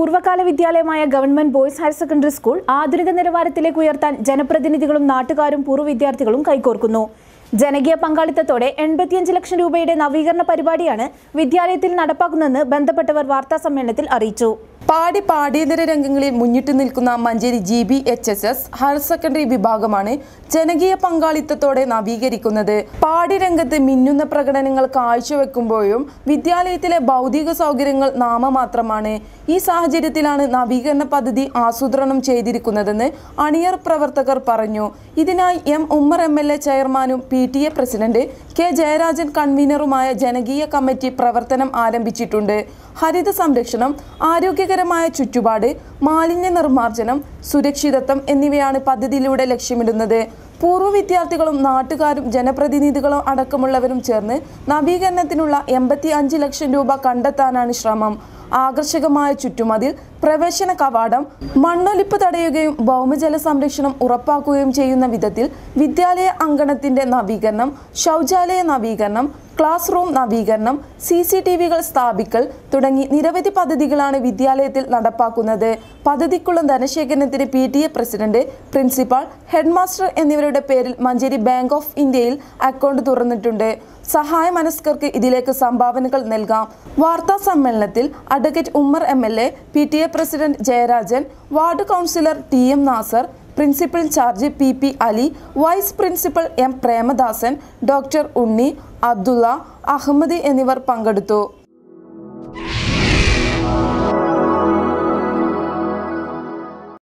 പൂർവ്വകാല വിദ്യാലയമായ government boys higher secondary school ആധുനിക നിലവാരത്തിലേക്ക് ഉയർത്താൻ ജനപ്രതിനിധികളും നാട്ടുകാരും പൂർവ്വ വിദ്യാർത്ഥികളും കൈകോർക്കുന്നു ജനകീയ പങ്കാളിത്തത്തോടെ എൺപത്തിയഞ്ച് ലക്ഷം രൂപയുടെ നവീകരണ പരിപാടിയാണ് വിദ്യാലയത്തിൽ നടപ്പാക്കുന്നതെന്ന് ബന്ധപ്പെട്ടവർ വാർത്താസമ്മേളനത്തിൽ അറിയിച്ചു പാടി പാഠ്യേതര രംഗങ്ങളിൽ മുന്നിട്ട് നിൽക്കുന്ന Manjeri G B H S S higher secondary വിഭാഗമാണ് ജനകീയ പങ്കാളിത്തത്തോടെ നവീകരിക്കുന്നത് പാഠ്യരംഗത്ത് മിന്നുന്ന പ്രകടനങ്ങൾ കാഴ്ചവെക്കുമ്പോഴും വിദ്യാലയത്തിലെ ഭൗതിക സൗകര്യങ്ങൾ നാമമാത്രമാണ് ഈ സാഹചര്യത്തിലാണ് നവീകരണ പദ്ധതി ആസൂത്രണം ചെയ്തിരിക്കുന്നതെന്ന് അണിയർ പ്രവർത്തകർ പറഞ്ഞു ഇതിനായി M Ummer M L A ചെയർമാനും P T A president K Jayarajan കൺവീനറുമായ ജനകീയ കമ്മിറ്റി പ്രവർത്തനം ആരംഭിച്ചിട്ടുണ്ട് ഹരിത സംരക്ഷണം ആരോഗ്യകരമായ ചുറ്റുപാട് മാലിന്യ നിർമ്മാർജ്ജനം സുരക്ഷിതത്വം എന്നിവയാണ് പദ്ധതിയിലൂടെ ലക്ഷ്യമിടുന്നത് പൂർവ്വ വിദ്യാർത്ഥികളും നാട്ടുകാരും ജനപ്രതിനിധികളും അടക്കമുള്ളവരും ചേർന്ന് നവീകരണത്തിനുള്ള എൺപത്തി അഞ്ച് ലക്ഷം രൂപ കണ്ടെത്താനാണ് ശ്രമം ആകർഷകമായ ചുറ്റുമതിൽ പ്രവേശന കവാടം മണ്ണൊലിപ്പ് തടയുകയും ഭൗമജല സംരക്ഷണം ഉറപ്പാക്കുകയും ചെയ്യുന്ന വിധത്തിൽ വിദ്യാലയ അങ്കണത്തിന്റെ നവീകരണം ശൗചാലയ നവീകരണം ക്ലാസ് റൂം നവീകരണം സി സി ടി വികൾ സ്ഥാപിക്കൽ തുടങ്ങി നിരവധി പദ്ധതികളാണ് വിദ്യാലയത്തിൽ നടപ്പാക്കുന്നത് പദ്ധതിക്കുള്ള ധനശേഖരണത്തിന് P T A president principal headmaster എന്നിവരുടെ പേരിൽ മഞ്ചേരി ബാങ്ക് ഓഫ് ഇന്ത്യയിൽ അക്കൗണ്ട് തുറന്നിട്ടുണ്ട് സഹായ മനസ്കർക്ക് ഇതിലേക്ക് സംഭാവനകൾ നൽകാം വാർത്താ സമ്മേളനത്തിൽ advocate Ummer M L A P T A president Jayarajan ward councillor T M Nasar principal charge P P Ali vice principal M Premadasan doctor Unni Abdulla Ahammed എന്നിവർ പങ്കെടുത്തു